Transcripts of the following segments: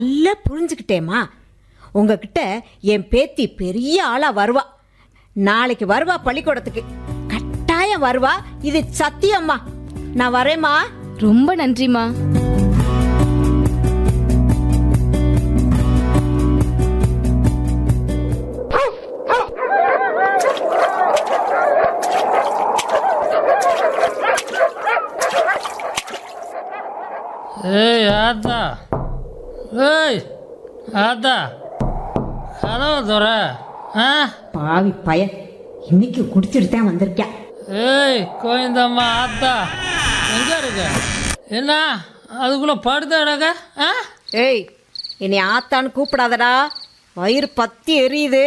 நல்லா புரிஞ்சுக்கிட்டேம்மா உங்ககிட்ட என் பேத்தி பெரிய ஆளா வருவா நாளைக்கு வருவா பள்ளிக்கூடத்துக்கு கட்டாயம் வருவா இது சத்தியம்மா நான் வரேம்மா ரொம்ப நன்றிம்மா ஏய் ஆத்தா ஏய் ஆத்தா கதவை துற ஆ பாவி பையன் இன்னைக்கு குடிச்சிட்டு தான் வந்திருக்கேன் ஏய் கோயந்தம்மா ஆத்தா எங்கே இருக்க என்ன அதுக்குள்ளே படுத்த கிடக்க ஆ ஏய் என்னை ஆத்தான்னு கூப்பிடாதடா வயிறு பத்தி எரியுது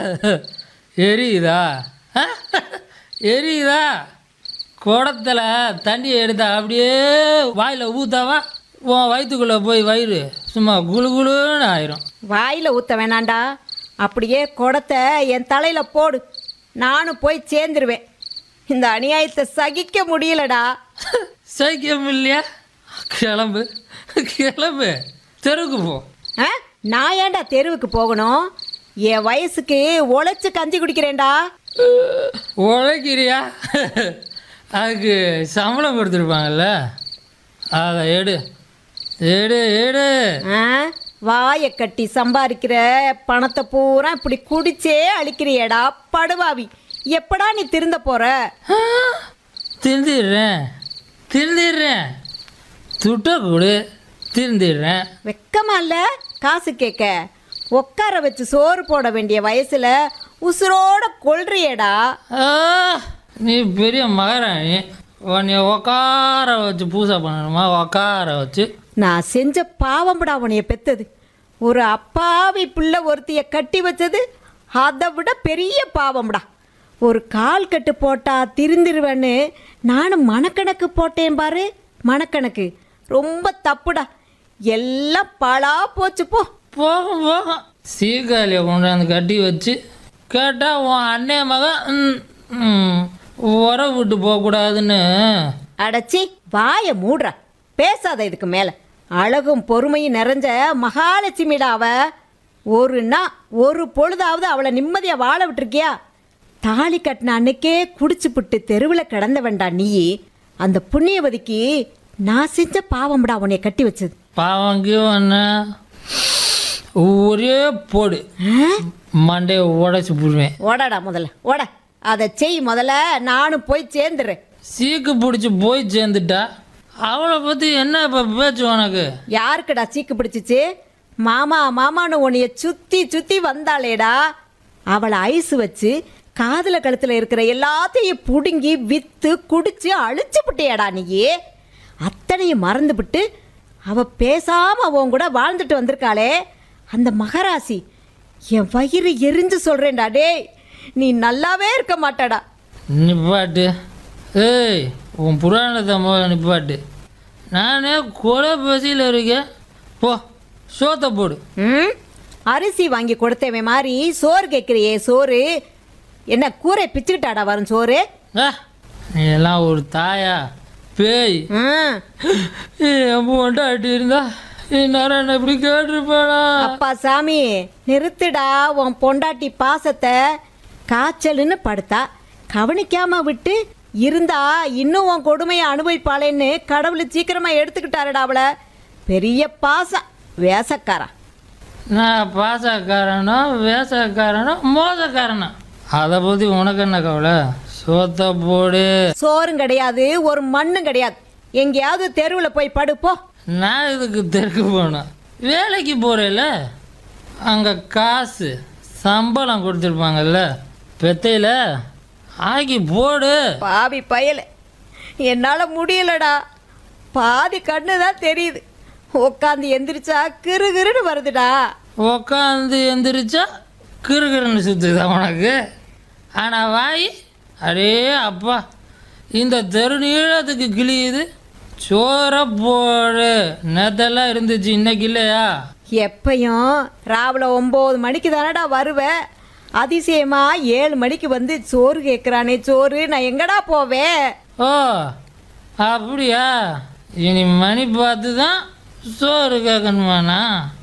எரியுதா ஆ? எரியுதா குடத்துல தண்ணியை எடுத்தா அப்படியே வாயில் ஊத்தாவா உன் வயிற்றுக்குள்ளே போய் வயிறு சும்மா குளு குளுன்னு ஆயிரும் வாயில ஊத்த வேணாண்டா அப்படியே குடத்தை என் தலையில போடு நானும் போய் சேர்ந்துருவேன் இந்த அநியாயத்தை சகிக்க முடியலடா சைக்கியம் இல்லையா கிளம்பு கிளம்பு தெருவுக்கு போ ஆ? நான் ஏன்டா தெருவுக்கு போகணும் என் வயசுக்கு உழைச்சு கஞ்சி குடிக்கிறேன்டா உழைக்கிறியா அதுக்கு சம்பளம் கொடுத்துருப்பாங்கல்ல அதை எடு எடு எடு ஆ? வாயை கட்டி சம்பாதிக்கிற பணத்தை பூரா இப்படி குடிச்சே அழிக்கிறியேடா படுவாவி எப்படா நீ திருந்த போற ஆ, திருந்திடுறேன் திருந்திடுறேன் துட்ட கொடு திருந்திடுறேன் வெக்கமா இல்ல காசு கேட்க உட்கார வச்சு சோறு போட வேண்டிய வயசுல உசுரோட கொள்றியேடா ஆ, நீ பெரிய மகாராணி உன்னை உக்கார வச்சு பூசை பண்ணணுமா உக்கார வச்சு நான் செஞ்ச பாவம்டா உனைய பெத்தது ஒரு அப்பாவி பிள்ளை ஒருத்திய கட்டி வச்சது அதை விட பெரிய பாவம்டா ஒரு கால் கட்டு போட்டா திருந்திருவேன்னு நானும் மனக்கணக்கு போட்டேன் பாரு மனக்கணக்கு ரொம்ப தப்புடா எல்லாம் பாழா போச்சு போ போகும் போகும் சீக்காலியை கொண்டாந்து கட்டி வச்சு கேட்டால் உன் அண்ணே மகன் ம், ம், உரம் விட்டு போகக்கூடாதுன்னு அடச்சி வாயை மூடுற பேசாத இதுக்கு மேல அழகும் பொறுமையும் நிறைஞ்ச மகாலட்சுமிடா அவ ஒரு நாள் ஒரு பொழுதாவது அவளை நிம்மதியா வாழ விட்டுருக்கியா தாலி கட்டின அன்னைக்கே குடிச்சுப்புட்டு தெருவில் கிடந்த வேண்டாம் நீ அந்த புண்ணியவதிக்கு நான் செஞ்ச பாவம்டா உன்னைய கட்டி வச்சது பாவங்க ஒன்று ஒரே போடு மண்டையை உடைச்சி போடுவேன் ஓடடா முதல்ல ஓட அதை செய் முதல்ல நானும் போய் சேர்ந்துடுறேன் சீக்கு பிடிச்சி போய் சேர்ந்துட்டா அவளை பற்றி என்ன இப்போ பேச்சு உனக்கு யாருக்குடா சீக்கு பிடிச்சிச்சு மாமா மாமான்னு உன்னைய சுத்தி சுத்தி வந்தாளேடா அவளை ஐஸ் வச்சு காதுல கழுத்துல இருக்கிற எல்லாத்தையும் புடுங்கி வித்து குடிச்சு அழிச்சு விட்டியாடா நீயே அத்தனையும் மறந்துபிட்டு அவ பேசாம அவன் கூட வாழ்ந்துட்டு வந்திருக்காளே அந்த மகராசி என் வயிறு எரிஞ்சு சொல்றேன்டா டேய் நீ நல்லாவே இருக்க மாட்டாடா நிப்பாட்டு ஏய் உன் புராணத்தை முதல்ல நிப்பாட்டு நானே கொலை பசியில் இருக்கேன் போ சோத்தை போடு ம் அரிசி வாங்கி கொடுத்தவன் மாதிரி சோறு கேட்குறியே சோறு என்ன கூரை பிச்சுக்கிட்டாடா வரும் சோறு ஆ நீ எல்லாம் ஒரு தாயா பேய் ம் என் பொண்டாட்டி இருந்தா இந்நேரம் என்ன இப்படி கேட்டிருப்பானா அப்பா சாமி நிறுத்துடா உன் பொண்டாட்டி பாசத்தை காய்ச்சல்னு படுத்தா கவனிக்காம விட்டு இருந்தா இன்னும் உன் கொடுமையை அனுபவிப்பாளேன்னு கடவுள் சீக்கிரமா எடுத்துக்கிட்டாருடா அவளை பெரிய பாசம் வேசக்காரா நான் பாசக்காரனோ வேசக்காரனோ மோசக்காரனோ அதை பற்றி உனக்கு என்ன கவலை சோத்தை போடு சோறும் கிடையாது ஒரு மண்ணும் கிடையாது எங்கேயாவது தெருவில் போய் படுப்போ நான் இதுக்கு தெற்கு போனேன் வேலைக்கு போகிறேல அங்கே காசு சம்பளம் கொடுத்துருப்பாங்கல்ல பெத்தையில் ஆக்கி போடு பாவி பயல என்னால் முடியலடா பாதி கண்ணு தான் தெரியுது உட்காந்து எந்திரிச்சா கிறு கிறுன்னு வருதுடா உக்காந்து எந்திரிச்சா கிறுகிறுன்னு சுற்றுதா உனக்கு ஆனால் வாய் அடே அப்பா இந்த தெரு நீளத்துக்கு கிழியுது சோற போடு நேத்தெல்லாம் இருந்துச்சு இன்னைக்கு இல்லையா எப்பயும் ராவில ஒம்பது மணிக்கு தானடா வருவேன் அதிசயமா ஏழு மணிக்கு வந்து சோறு கேட்குறானே சோறு நான் எங்கடா போவேன் ஓ அப்படியா இனி மணி பார்த்து தான் சோறு கேட்கணுமாண்ணா